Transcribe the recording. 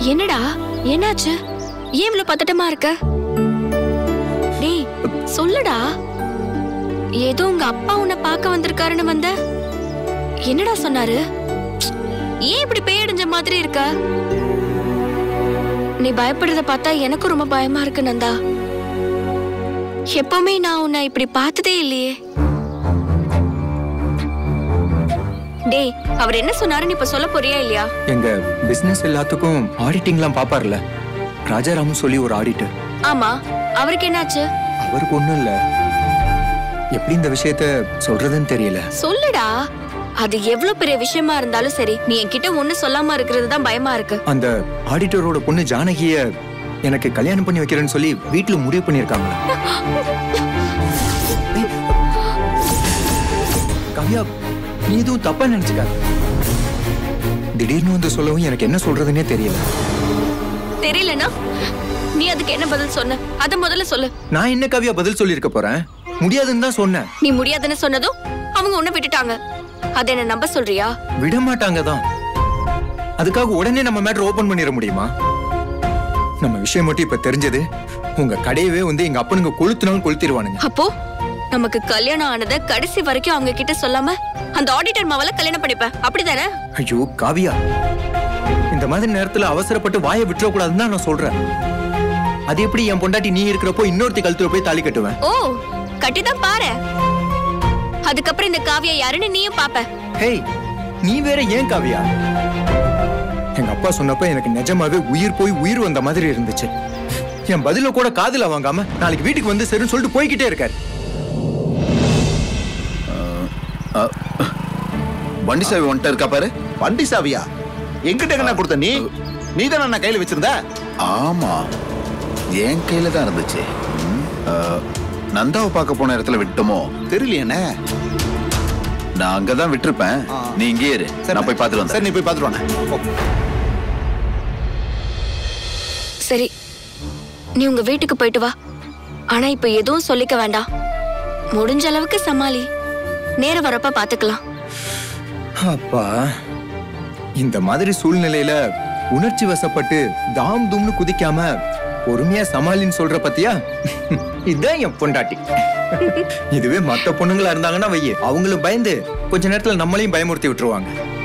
என்னடா என்னாச்சு ஏன் இவ்வளவு பதட்டமா இருக்க டேய் சொல்லுடா ஏதோ உங்க அப்பா உன்னை பார்க்க வந்திருக்காருன்னு வந்த என்னடா சொன்னாரு ஏன் இப்படி பேயடைஞ்ச மாதிரி இருக்க நீ பயப்படுறத பார்த்தா எனக்கும் ரொம்ப பயமா இருக்கு நந்தா எப்பவுமே நான் உன்னை இப்படி பார்த்ததே இல்லையே டேய் அவர் என்ன சொன்னாருன்னு இப்ப சொல்ல போறியா இல்லையா எங்க பிசினஸ் எல்லாத்துக்கும் ஆடிட்டிங்லாம் பாப்பார்ல ராஜாராமன் சொல்லி ஒரு ஆடிட்டர் ஆமா அவருக்கு என்னாச்சு அவருக்கு ஒண்ணும் இல்ல எப்படி இந்த விஷயத்த சொல்றதுன்னு தெரியல சொல்லுடா அது எவ்வளவு பெரிய விஷயமா இருந்தாலும் சரி நீ என்கிட்ட ஒண்ணு சொல்லாம இருக்கிறது தான் பயமா இருக்கு அந்த ஆடிட்டரோட பொண்ணு ஜானகிய எனக்கு கல்யாணம் பண்ணி வைக்கிறேன்னு சொல்லி வீட்டுல முடிவு பண்ணிருக்காங்க கவ்யா நீ எதுவும் தப்பா நினைச்சுக்காத திடீர்னு வந்து சொல்லவும் எனக்கு என்ன சொல்றதுன்னே தெரியல தெரியலனா நீ அதுக்கு என்ன பதில் சொன்ன அத முதல்ல சொல்லு நான் என்ன கவ்யா பதில் சொல்லியிருக்க போறேன் முடியாதுன்னு தான் சொன்னேன் நீ முடியாதுன்னு சொன்னதும் அவங்க உன்னை விட்டுட்டாங்க அத என்ன நம்ப சொல்றியா விட மாட்டாங்க தான் அதுக்காக உடனே நம்ம மேட்டர் ஓபன் பண்ணிட முடியுமா நம்ம விஷயம் மட்டும் இப்ப தெரிஞ்சது உங்க கடையவே வந்து எங்க அப்பனுங்க கொளுத்துனாலும் கொளுத்திடுவானுங்க அப்போ நமக்கு கல்யாணம் ஆனத கடைசி வரைக்கும் அவங்க கிட்ட சொல்லாம அந்த ஆடிட்டர் மாவல கல்யாணம் பண்ணிப்பேன் அப்படிதானே ஐயோ காவியா இந்த மாதிரி நேரத்துல அவசரப்பட்டு வாயை விட்டுறக்கூடாதுன்னு தான் நான் சொல்றேன் அது எப்படி என் பொண்டாட்டி நீ இருக்கிறப்போ இன்னொருத்தி கழுத்துல போய் தாலி கட்டுவேன் ஓ கட்டிதான் பாரு அதுக்கப்புறம் இந்த காவியா யாருன்னு நீயும் பாப்ப ஹேய் நீ வேற ஏன் காவியா எங்க அப்பா சொன்னப்ப எனக்கு நிஜமாவே உயிர் போய் உயிர் வந்த மாதிரி இருந்துச்சு என் பதில கூட காதுல வாங்காம நாளைக்கு வீட்டுக்கு வந்து சரின்னு சொல்லிட்டு போய்கிட்டே இருக்காரு வண்டி சாவி வந்துட்டு இருக்கா பாரு வண்டி சாவியா எங்கிட்ட என்ன கொடுத்த நீ நீ தானே நான் கையில வச்சிருந்த ஆமா என் கையில தான் இருந்துச்சு ம், ஆ, நந்தாவை பார்க்க போன இடத்துல விட்டோமோ தெரியலையேண்ணே நான் அங்கதான் விட்டிருப்பேன் ஆ. நீ இங்கே இரு நான் போய் பார்த்துட்டு வந்தேன் சரி நீ போய் பார்த்துட்டு வாண்ணே. போ சரி நீ உங்க வீட்டுக்கு போயிட்டு வா ஆனா இப்ப எதுவும் சொல்லிக்க வேண்டாம் முடிஞ்ச அளவுக்கு சமாளி நேரம் வரப்ப பாத்துக்கலாம் அப்பா இந்த மாதிரி சூழ்நிலையில உணர்ச்சி வசப்பட்டு தாம் தும்னு குதிக்காம பொறுமையா சமாளின்னு சொல்ற பத்தியா இதுதான் என் பொண்டாட்டி இதுவே மத்த பொண்ணுங்களா இருந்தாங்கன்னா வையே அவங்களும் பயந்து கொஞ்ச நேரத்துல நம்மளையும் பயமுறுத்தி விட்டுருவாங்க